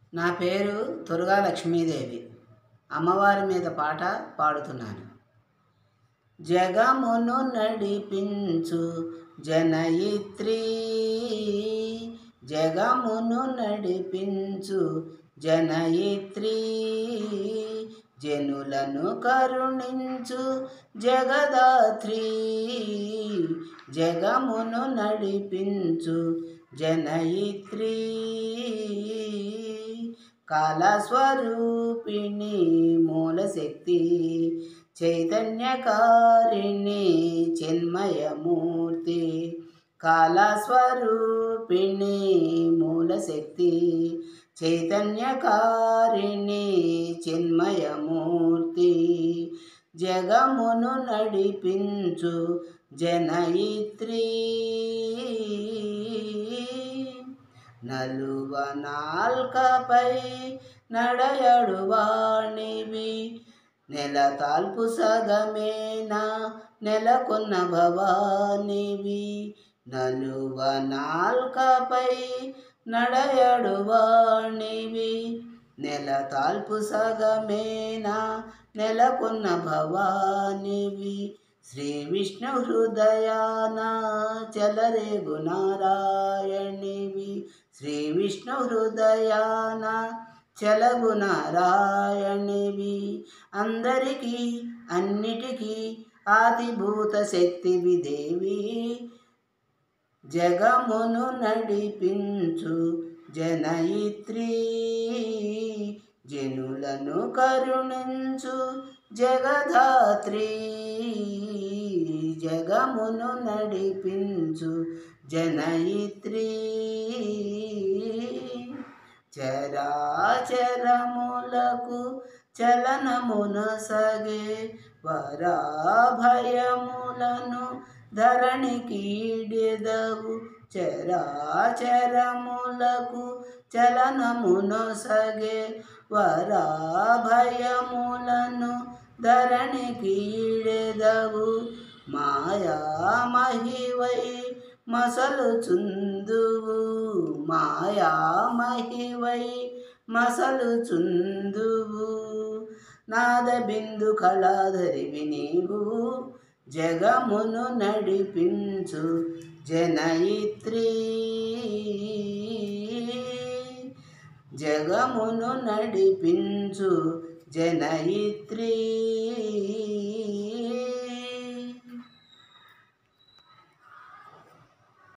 నా పేరు తురగా లక్ష్మీదేవి అమ్మవారి మీద పాట పాడుతున్నాను జగమును నడిపించు జనయిత్రి జగమును నడిపించు జనయిత్రి జనులను కరుణించు జగదాత్రి జగమును నడిపించు జనయిత్రి కాలస్వరూపిణి మూలశక్తి చైతన్యకారిణి చిన్మయమూర్తి కాలస్వరూపిణి మూలశక్తి చైతన్యకారిణి చిన్మయమూర్తి జగమును నడిపించు జనయిత్రి నలువ నాల్కపై నడయడు వాణివి నెల తాల్పు సగమేన నెలకొన్న భవానివి నలువ నాల్కపై నడయడు వాణివి నెల తాల్పు సగమేన నెలకొన్న భవానివి శ్రీ విష్ణు హృదయాన చలరేగు నారాయణివి శ్రీ విష్ణు హృదయాన చలగు నారాయణివి అందరికీ అన్నిటికీ ఆదిభూత శక్తివి దేవి జగమును నడిపించు జనయిత్రి జనులను కరుణించు జగధాత్రి జగమును నడిపించు జనయిత్రి చరాచరములకు చలనమున సగే వరాభయములను ధరణికీడెదవు చరాచరములకు చలనమును సగే వరాభయములను ధరణికీడెదవు మాయామహివై మసలు చుందువు మాయామహివై మసలు చుందువు నాద బిందు కళాధరివి నీవు జగమును నడిపించు జనయిత్రి జగమును నడిపించు జనయిత్రి